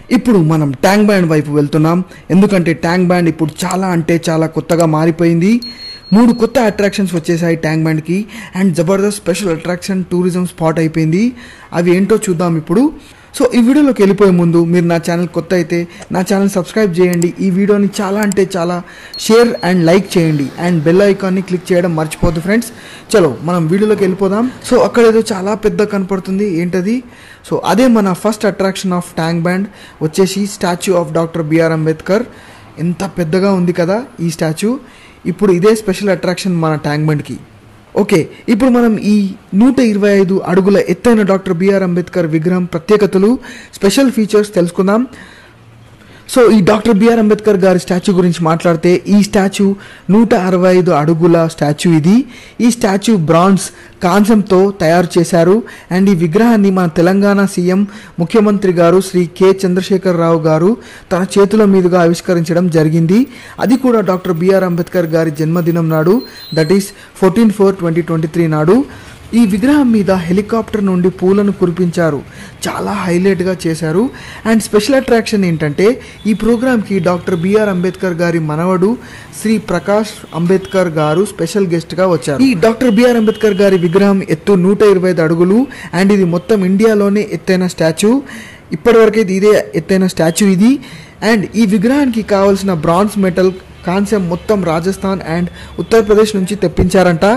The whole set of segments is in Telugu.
ఇప్పుడు మనం ట్యాంక్ బ్యాండ్ వైపు వెళ్తున్నాం ఎందుకంటే ట్యాంక్ బ్యాండ్ ఇప్పుడు చాలా అంటే చాలా కొత్తగా మారిపోయింది మూడు కొత్త అట్రాక్షన్స్ వచ్చేసాయి ట్యాంక్ బ్యాండ్కి అండ్ జబర్దస్త్ స్పెషల్ అట్రాక్షన్ టూరిజం స్పాట్ అయిపోయింది అవి ఏంటో చూద్దాం ఇప్పుడు సో ఈ వీడియోలోకి వెళ్ళిపోయే ముందు మీరు నా ఛానల్ కొత్త అయితే నా ఛానల్ సబ్స్క్రైబ్ చేయండి ఈ వీడియోని చాలా అంటే చాలా షేర్ అండ్ లైక్ చేయండి అండ్ బెల్ ఐకాన్ని క్లిక్ చేయడం మర్చిపోద్దు ఫ్రెండ్స్ చలో మనం వీడియోలోకి వెళ్ళిపోదాం సో అక్కడ ఏదో చాలా పెద్ద కనపడుతుంది ఏంటది సో అదే మన first attraction of Tank Bund వచ్చేసి statue of doctor BR Ambedkar ఎంత పెద్దగా ఉంది కదా ఈ స్టాచ్యూ ఇప్పుడు ఇదే స్పెషల్ అట్రాక్షన్ మన ట్యాంక్ బండ్కి ఓకే ఇప్పుడు మనం ఈ నూట ఇరవై ఐదు అడుగుల ఎత్తైన డాక్టర్ బిఆర్ అంబేద్కర్ విగ్రహం ప్రత్యేకతలు స్పెషల్ ఫీచర్స్ తెలుసుకుందాం సో ఈ డాక్టర్ బిఆర్ అంబేద్కర్ గారి స్టాచ్యూ గురించి మాట్లాడితే ఈ స్టాచ్యూ నూట అరవై ఐదు అడుగుల స్టాచ్యూ ఇది ఈ స్టాచ్యూ బ్రాంజ్ కాంసంతో తయారు చేశారు అండ్ ఈ విగ్రహాన్ని మన తెలంగాణ సీఎం ముఖ్యమంత్రి గారు శ్రీ కె చంద్రశేఖర్ రావు గారు తన చేతుల మీదుగా ఆవిష్కరించడం జరిగింది అది కూడా డాక్టర్ బిఆర్ అంబేద్కర్ గారి జన్మదినం నాడు that is fourteen four twenty twenty three నాడు ఈ విగ్రహం మీద హెలికాప్టర్ నుండి పూలను కురిపించారు చాలా హైలైట్గా చేశారు అండ్ స్పెషల్ అట్రాక్షన్ ఏంటంటే ఈ ప్రోగ్రామ్కి డాక్టర్ బిఆర్ అంబేద్కర్ గారి మనవడు శ్రీ ప్రకాష్ అంబేద్కర్ గారు స్పెషల్ గెస్ట్గా వచ్చారు ఈ డాక్టర్ బిఆర్ అంబేద్కర్ గారి విగ్రహం ఎత్తు నూట ఇరవై ఐదు అడుగులు అండ్ ఇది మొత్తం ఇండియాలోనే ఎత్తైన స్టాచ్యూ ఇప్పటివరకు ఇది ఇదే ఎత్తైన స్టాచ్యూ ఇది అండ్ ఈ విగ్రహానికి కావాల్సిన బ్రాంజ్ మెటల్ కాన్సెమ్ మొత్తం రాజస్థాన్ అండ్ ఉత్తరప్రదేశ్ నుంచి తెప్పించారంట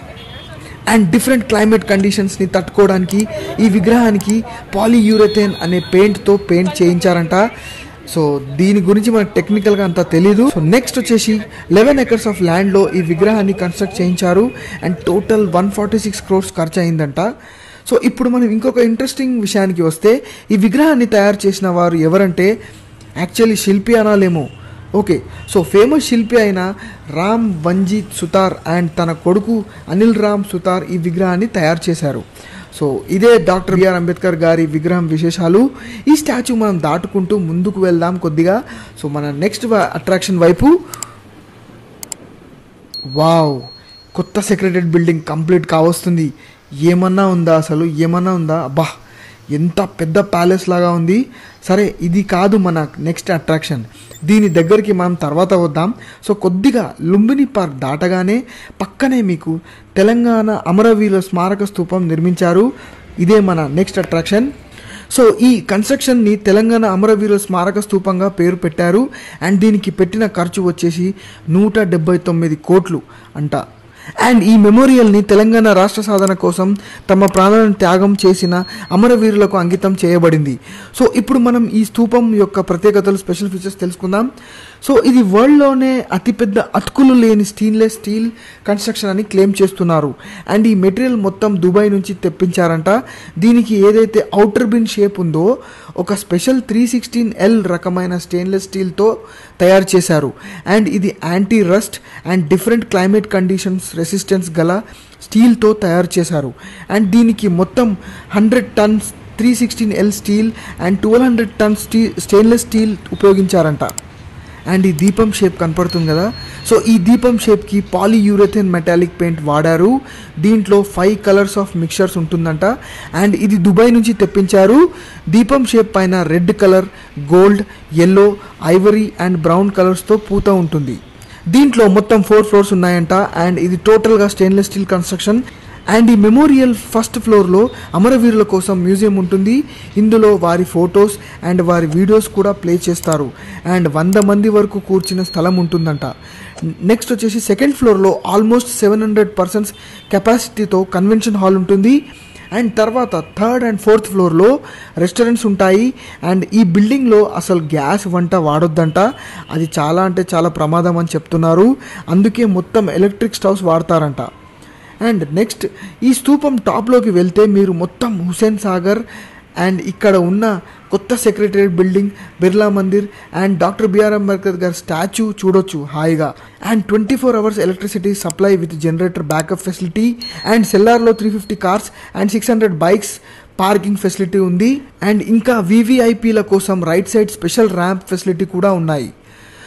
అండ్ డిఫరెంట్ క్లైమేట్ కండిషన్స్ని తట్టుకోవడానికి ఈ విగ్రహానికి పాలీయూరథేన్ అనే పెయింట్తో పెయింట్ చేయించారంట సో దీని గురించి మనకు టెక్నికల్గా అంత తెలీదు సో నెక్స్ట్ వచ్చేసి లెవెన్ ఎకర్స్ ఆఫ్ ల్యాండ్లో ఈ విగ్రహాన్ని కన్స్ట్రక్ట్ చేయించారు and total one forty six crores ఖర్చు అయిందంట సో ఇప్పుడు మనం ఇంకొక ఇంట్రెస్టింగ్ విషయానికి వస్తే ఈ విగ్రహాన్ని తయారు చేసిన వారు ఎవరంటే యాక్చువల్లీ శిల్పి అనాలేమో ఓకే సో ఫేమస్ శిల్పి అయిన రామ్ వంజీత్ సుతార్ అండ్ తన కొడుకు అనిల్ రామ్ సుతార్ ఈ విగ్రహాన్ని తయారు చేశారు సో ఇదే డాక్టర్ బిఆర్ అంబేద్కర్ గారి విగ్రహం విశేషాలు ఈ స్టాచ్యూ మనం దాటుకుంటూ ముందుకు వెళ్దాం కొద్దిగా సో మన నెక్స్ట్ అట్రాక్షన్ వైపు వావ్ కొత్త సెక్రటరీ బిల్డింగ్ కంప్లీట్ కావస్తుంది ఏమన్నా ఉందా అసలు ఏమన్నా ఉందా అబ్బా ఎంత పెద్ద ప్యాలెస్ లాగా ఉంది సరే ఇది కాదు మన నెక్స్ట్ అట్రాక్షన్ దీని దగ్గరికి మనం తర్వాత వద్దాం సో కొద్దిగా లుంబిని పార్క్ దాటగానే పక్కనే మీకు తెలంగాణ అమరవీరుల స్మారక స్తూపం నిర్మించారు ఇదే మన నెక్స్ట్ అట్రాక్షన్ సో ఈ కన్స్ట్రక్షన్ని తెలంగాణ అమరవీరుల స్మారక స్తూపంగా పేరు పెట్టారు అండ్ దీనికి పెట్టిన ఖర్చు వచ్చేసి నూట డెబ్బై తొమ్మిది కోట్లు అంట అండ్ ఈ మెమోరియల్ని తెలంగాణ రాష్ట్ర సాధన కోసం తమ ప్రాణాలను త్యాగం చేసిన అమరవీరులకు అంకితం చేయబడింది సో ఇప్పుడు మనం ఈ స్తూపం యొక్క ప్రత్యేకతలు స్పెషల్ ఫీచర్స్ తెలుసుకుందాం సో ఇది వరల్డ్లోనే అతిపెద్ద అతుకులు లేని స్టీన్లెస్ స్టీల్ కన్స్ట్రక్షన్ అని క్లెయిమ్ చేస్తున్నారు అండ్ ఈ మెటీరియల్ మొత్తం దుబాయ్ నుంచి తెప్పించారంట దీనికి ఏదైతే అవుటర్ బిన్ షేప్ ఉందో ఒక స్పెషల్ త్రీ సిక్స్టీన్ ఎల్ రకమైన స్టెయిన్లెస్ స్టీల్తో తయారు చేశారు అండ్ ఇది anti rust and different climate conditions resistance గల స్టీల్తో తయారు చేశారు అండ్ దీనికి మొత్తం hundred tons three sixteen L steel and twelve hundred tons స్టీ స్టెయిన్లెస్ స్టీల్ ఉపయోగించారంట అండ్ ఈ దీపం షేప్ కనపడుతుంది కదా సో ఈ దీపం షేప్కి పాలీయూరథేన్ మెటాలిక్ పెయింట్ వాడారు దీంట్లో ఫైవ్ కలర్స్ ఆఫ్ మిక్చర్స్ ఉంటుందంట అండ్ ఇది దుబాయ్ నుంచి తెప్పించారు దీపం షేప్ పైన red colour gold yellow ivory and brown కలర్స్తో పూత ఉంటుంది దీంట్లో మొత్తం ఫోర్ ఫ్లోర్స్ ఉన్నాయంట అండ్ ఇది టోటల్గా స్టెయిన్లెస్ స్టీల్ కన్స్ట్రక్షన్ అండ్ ఈ మెమోరియల్ ఫస్ట్ ఫ్లోర్లో అమరవీరుల కోసం మ్యూజియం ఉంటుంది ఇందులో వారి ఫొటోస్ అండ్ వారి వీడియోస్ కూడా ప్లే చేస్తారు అండ్ వంద మంది వరకు కూర్చున్న స్థలం ఉంటుందంట నెక్స్ట్ వచ్చేసి సెకండ్ ఫ్లోర్లో ఆల్మోస్ట్ సెవెన్ హండ్రెడ్ పర్సన్స్ కెపాసిటీతో కన్వెన్షన్ హాల్ ఉంటుంది అండ్ తర్వాత థర్డ్ అండ్ ఫోర్త్ ఫ్లోర్లో రెస్టారెంట్స్ ఉంటాయి అండ్ ఈ బిల్డింగ్లో అసలు గ్యాస్ వంట వాడొద్దంట అది చాలా అంటే చాలా ప్రమాదం అని చెప్తున్నారు అందుకే మొత్తం ఎలక్ట్రిక్ స్టవ్స్ వాడతారంట అండ్ నెక్స్ట్ ఈ స్తూపం టాప్లోకి వెళ్తే మీరు మొత్తం హుసేన్ సాగర్ అండ్ ఇక్కడ ఉన్న కొత్త secretariat building Birla Mandir and doctor BR Ambedkar గారి స్టాచ్యూ చూడొచ్చు హాయిగా and twenty four hours electricity supply with generator backup facility and సెల్లార్లో three fifty cars and six hundred bikes parking facility ఉంది అండ్ ఇంకా వివిఐపీల కోసం right side special ramp facility కూడా ఉన్నాయి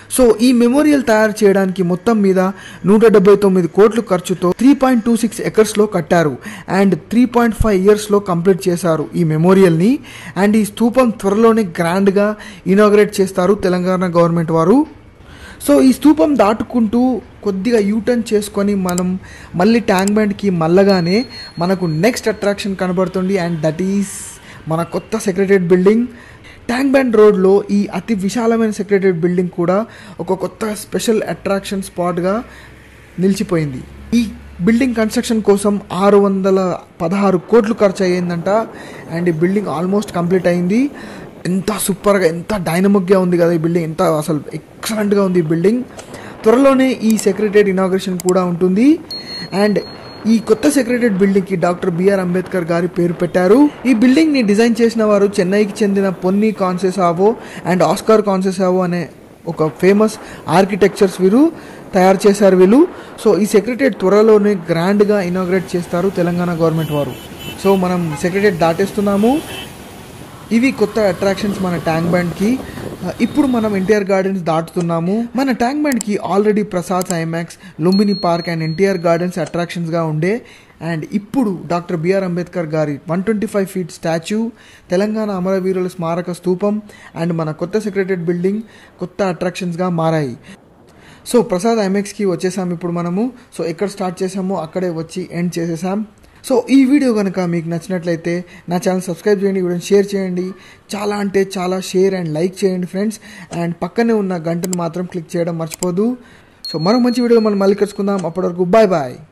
సో ఈ మెమోరియల్ తయారు చేయడానికి మొత్తం మీద నూట డెబ్బై తొమ్మిది కోట్ల ఖర్చుతో త్రీ పాయింట్ టూ సిక్స్ ఎకర్స్లో కట్టారు అండ్ త్రీ పాయింట్ ఫైవ్ ఇయర్స్లో కంప్లీట్ చేశారు ఈ మెమోరియల్ని అండ్ ఈ స్తూపం త్వరలోనే గ్రాండ్గా ఇనాగ్రేట్ చేస్తారు తెలంగాణ గవర్నమెంట్ వారు సో ఈ స్తూపం దాటుకుంటూ కొద్దిగా యూటర్న్ చేసుకొని మనం మళ్ళీ ట్యాంక్ బ్యాండ్కి మళ్ళగానే మనకు నెక్స్ట్ అట్రాక్షన్ కనబడుతుంది అండ్ దట్ ఈస్ మన కొత్త సెక్రటరియట్ బిల్డింగ్ ట్యాంక్ బ్యాండ్ రోడ్లో ఈ అతి విశాలమైన సెక్రటరియట్ బిల్డింగ్ కూడా ఒక కొత్త స్పెషల్ అట్రాక్షన్ స్పాట్గా నిలిచిపోయింది ఈ బిల్డింగ్ కన్స్ట్రక్షన్ కోసం ఆరు వందల పదహారు కోట్లు ఖర్చు అయ్యిందంట అండ్ ఈ బిల్డింగ్ ఆల్మోస్ట్ కంప్లీట్ అయింది ఎంత సూపర్గా ఎంత డైనమిక్గా ఉంది కదా ఈ బిల్డింగ్ ఎంత అసలు ఎక్సలెంట్గా ఉంది ఈ బిల్డింగ్ త్వరలోనే ఈ సెక్రటరియట్ ఇనాగ్రేషన్ కూడా ఉంటుంది అండ్ ఈ కొత్త సెక్రటరియట్ బిల్డింగ్కి డాక్టర్ బిఆర్ అంబేద్కర్ గారి పేరు పెట్టారు ఈ బిల్డింగ్ని డిజైన్ చేసిన వారు చెన్నైకి చెందిన పొన్ని కాన్సెసావో అండ్ ఆస్కార్ కాన్సెసావో అనే ఒక ఫేమస్ ఆర్కిటెక్చర్స్ వీరు తయారు చేశారు వీళ్ళు సో ఈ సెక్రటరియట్ త్వరలోనే గ్రాండ్గా ఇనాగ్రేట్ చేస్తారు తెలంగాణ గవర్నమెంట్ వారు సో మనం సెక్రటరియట్ దాటేస్తున్నాము ఇవి కొత్త అట్రాక్షన్స్ మన ట్యాంక్ బ్యాండ్కి ఇప్పుడు మనం ఎన్టీఆర్ గార్డెన్స్ దాటుతున్నాము మన ట్యాంక్ బ్యాండ్కి already Prasad IMAX Lumbini park and NTR gardens అట్రాక్షన్స్గా ఉండే అండ్ ఇప్పుడు డాక్టర్ బిఆర్ అంబేద్కర్ గారి one twenty five feet statue Telangana అమరవీరుల స్మారక స్తూపం అండ్ మన కొత్త సెక్రటరియట్ బిల్డింగ్ కొత్త అట్రాక్షన్స్గా మారాయి సో ప్రసాద్ ఐమాక్స్కి వచ్చేసాం ఇప్పుడు మనము సో ఎక్కడ స్టార్ట్ చేసామో అక్కడే వచ్చి ఎండ్ చేసేసాం సో ఈ వీడియో కనుక మీకు నచ్చినట్లయితే నా ఛానల్ సబ్స్క్రైబ్ చేయండి వీడియోని షేర్ చేయండి చాలా అంటే చాలా షేర్ అండ్ లైక్ చేయండి ఫ్రెండ్స్ అండ్ పక్కనే ఉన్న గంటను మాత్రం క్లిక్ చేయడం మర్చిపోదు సో మరో మంచి వీడియో మనం మళ్ళీ కలుసుకుందాం అప్పటి వరకు బాయ్ బాయ్